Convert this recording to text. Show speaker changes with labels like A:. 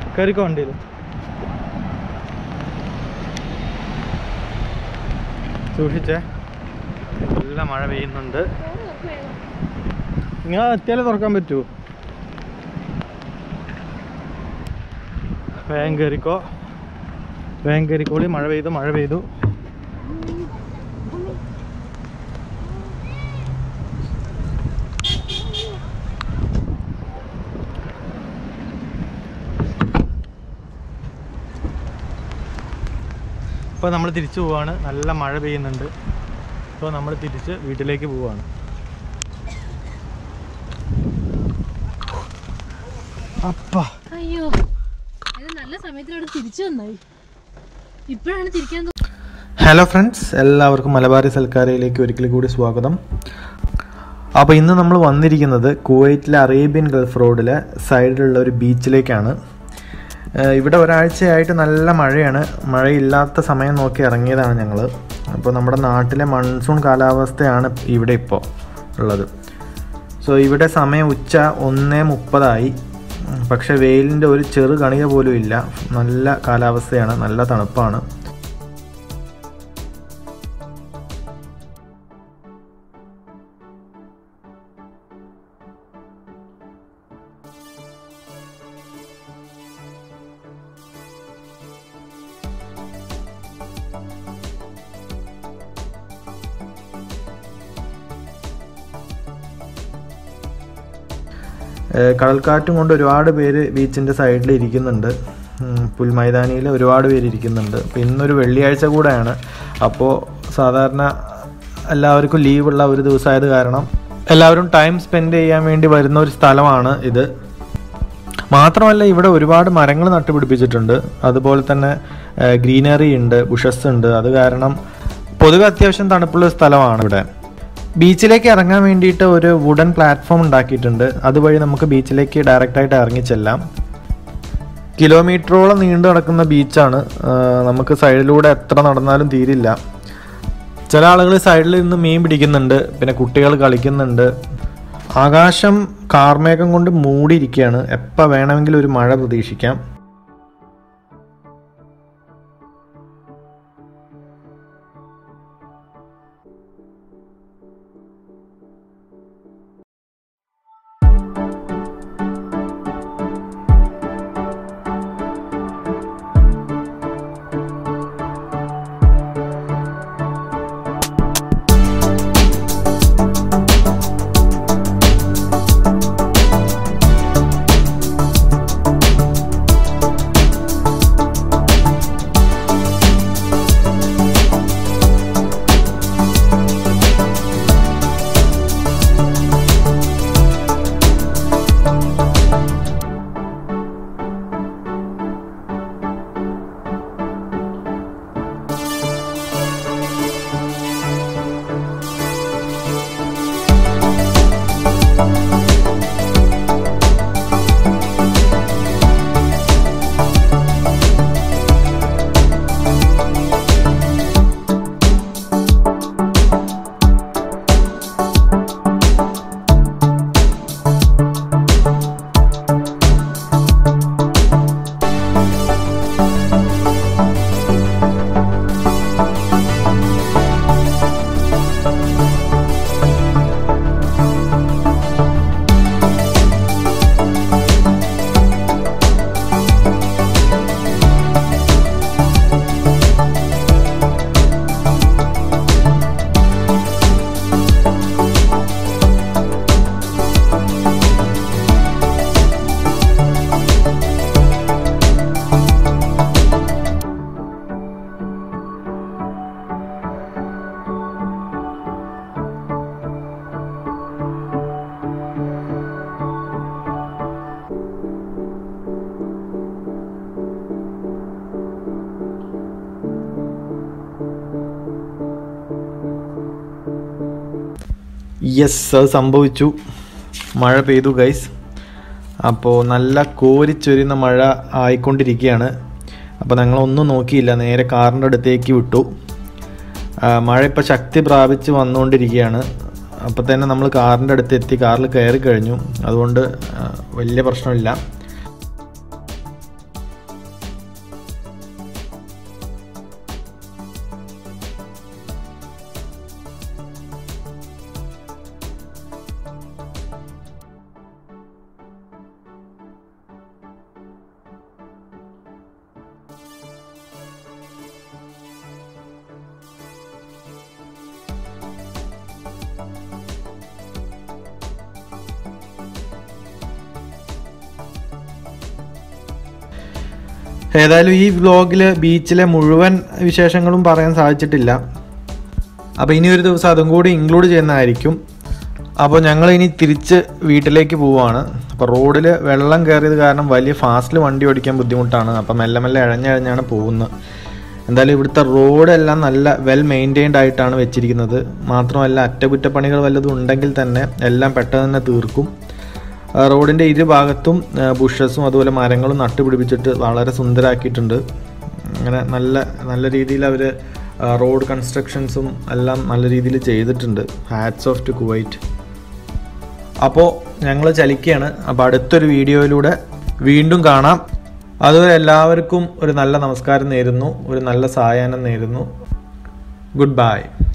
A: കയറിക്കോ വണ്ടിയിൽ സൂക്ഷിച്ചേ നല്ല മഴ പെയ്യുന്നുണ്ട് നിങ്ങൾ എത്തിയാലേ തുറക്കാൻ പറ്റൂ വേഗം കയറിക്കോ വേഗം കയറിക്കോളി മഴ പെയ്തു മഴ പെയ്തു ഇപ്പോൾ നമ്മൾ തിരിച്ചു പോവാണ് നല്ല മഴ പെയ്യുന്നുണ്ട് ഇപ്പോൾ നമ്മൾ തിരിച്ച് വീട്ടിലേക്ക് പോവാണ് അപ്പാ
B: അയ്യോ അത് നല്ല സമയത്തിനോട് തിരിച്ചു വന്നായി ഇപ്പോഴാണ് തിരിക്കാൻ തോ-
A: ഹലോ ഫ്രണ്ട്സ് എല്ലാവർക്കും മലബാറി സൽക്കാരയിലേക്ക് ഒരിക്കൽ കൂടി സ്വാഗതം അപ്പോൾ ഇന്ന് നമ്മൾ വന്നിരിക്കുന്നത് കുവൈറ്റിലെ അറേബ്യൻ ഗൾഫ് റോഡിലെ സൈഡിലുള്ള ഒരു ബീച്ചിലേക്കാണ് ഏഹ് ഇവിടെ ഒരാഴ്ചയായിട്ട് നല്ല മഴയാണ് മഴയില്ലാത്ത സമയം നോക്കി ഇറങ്ങിയതാണ് ഞങ്ങൾ അപ്പോൾ നമ്മുടെ നാട്ടിലെ മൺസൂൺ കാലാവസ്ഥയാണ് ഇവിടെ ഇപ്പോൾ ഉള്ളത് സോ ഇവിടെ സമയം ഉച്ച ഒന്നേ മുപ്പതായി ഉം, പക്ഷേ വെയിലിൻ്റെ ഒരു ചെറു കണിക പോലും ഇല്ല നല്ല കാലാവസ്ഥയാണ് നല്ല തണുപ്പാണ് ഏഹ് കടൽക്കാറ്റും കൊണ്ട് ഒരുപാട് പേര് ബീച്ചിൻ്റെ സൈഡിൽ ഇരിക്കുന്നുണ്ട് ഉം, പുൽമൈതാനിയിൽ ഒരുപാട് പേര് ഇരിക്കുന്നുണ്ട് അപ്പോൾ ഇന്നൊരു വെള്ളിയാഴ്ച കൂടെയാണ് അപ്പോൾ സാധാരണ എല്ലാവർക്കും ലീവുള്ള ഒരു ദിവസമായത് കാരണം എല്ലാവരും ടൈം സ്പെൻഡ് ചെയ്യാൻ വേണ്ടി വരുന്ന ഒരു സ്ഥലമാണ് ഇത് മാത്രമല്ല ഇവിടെ ഒരുപാട് മരങ്ങൾ നട്ടുപിടിപ്പിച്ചിട്ടുണ്ട് അതുപോലെ തന്നെ ഗ്രീനറി ഉണ്ട് ബുഷസ് ഉണ്ട് അത് കാരണം പൊതുവെ അത്യാവശ്യം തണുപ്പുള്ള ഒരു സ്ഥലമാണ് ഇവിടെ ബീച്ചിലേക്ക് ഇറങ്ങാൻ വേണ്ടിയിട്ട് ഒരു വുഡൻ പ്ലാറ്റ്ഫോം ഉണ്ടാക്കിയിട്ടുണ്ട് അതുവഴി നമുക്ക് ബീച്ചിലേക്ക് ഡയറക്റ്റായിട്ട് ഇറങ്ങിച്ചെല്ലാം കിലോമീറ്ററോളം നീണ്ടു കിടക്കുന്ന ബീച്ചാണ് ആ, നമുക്ക് സൈഡിലൂടെ എത്ര നടന്നാലും തീരില്ല ചില ആളുകൾ സൈഡിൽ നിന്ന് മീൻ പിടിക്കുന്നുണ്ട് പിന്നെ കുട്ടികൾ കളിക്കുന്നുണ്ട് ആകാശം കാർമേഘം കൊണ്ട് മൂടിയിരിക്കുകയാണ് എപ്പോൾ വേണമെങ്കിലും ഒരു മഴ പ്രതീക്ഷിക്കാം യെസ് അത് സംഭവിച്ചു മഴ പെയ്തു ഗൈസ് അപ്പോൾ നല്ല കോരിച്ചൊരിയുന്ന മഴ ആയിക്കൊണ്ടിരിക്കുകയാണ് അപ്പോൾ ഞങ്ങളൊന്നും നോക്കിയില്ല നേരെ കാറിൻ്റെ അടുത്തേക്ക് വിട്ടു ആ, മഴ ഇപ്പോൾ ശക്തി പ്രാപിച്ച് വന്നുകൊണ്ടിരിക്കുകയാണ് അപ്പോൾ തന്നെ നമ്മൾ കാറിൻ്റെ അടുത്ത് എത്തി കാറിൽ കയറി കഴിഞ്ഞു അതുകൊണ്ട് ആ, വലിയ പ്രശ്നമില്ല ഏതായാലും ഈ വ്ലോഗിൽ ബീച്ചിലെ മുഴുവൻ വിശേഷങ്ങളും പറയാൻ സാധിച്ചിട്ടില്ല അപ്പോൾ ഇനി ഒരു ദിവസം അതും കൂടി ഇൻക്ലൂഡ് ചെയ്യുന്നതായിരിക്കും അപ്പോൾ ഞങ്ങൾ ഇനി തിരിച്ച് വീട്ടിലേക്ക് പോവുകയാണ് അപ്പോൾ റോഡിൽ വെള്ളം കയറിയത് കാരണം വലിയ ഫാസ്റ്റിൽ വണ്ടി ഓടിക്കാൻ ബുദ്ധിമുട്ടാണ് അപ്പം മെല്ലെ മെല്ലെ ഇഴഞ്ഞിഴഞ്ഞാണ് പോകുന്നത് എന്തായാലും ഇവിടുത്തെ റോഡെല്ലാം നല്ല വെൽ മെയിൻറ്റെയിൻഡ് ആയിട്ടാണ് വെച്ചിരിക്കുന്നത് മാത്രമല്ല അറ്റകുറ്റപ്പണികൾ വല്ലതും ഉണ്ടെങ്കിൽ തന്നെ എല്ലാം പെട്ടെന്ന് തന്നെ തീർക്കും ആ, റോഡിൻ്റെ ഇരുഭാഗത്തും ബുഷസും അതുപോലെ മരങ്ങളും നട്ടുപിടിപ്പിച്ചിട്ട് വളരെ സുന്ദരാക്കിയിട്ടുണ്ട് അങ്ങനെ നല്ല നല്ല രീതിയിൽ അവർ റോഡ് കൺസ്ട്രക്ഷൻസും എല്ലാം നല്ല രീതിയിൽ ചെയ്തിട്ടുണ്ട് ഹാറ്റ്സ് ഓഫ് ടു കുവൈറ്റ് അപ്പോൾ ഞങ്ങൾ ചലിക്കുകയാണ് അപ്പോൾ അടുത്തൊരു വീഡിയോയിലൂടെ വീണ്ടും കാണാം അതുവരെ എല്ലാവർക്കും ഒരു നല്ല നമസ്കാരം നേരുന്നു ഒരു നല്ല സായാഹ്നം നേരുന്നു ഗുഡ് ബൈ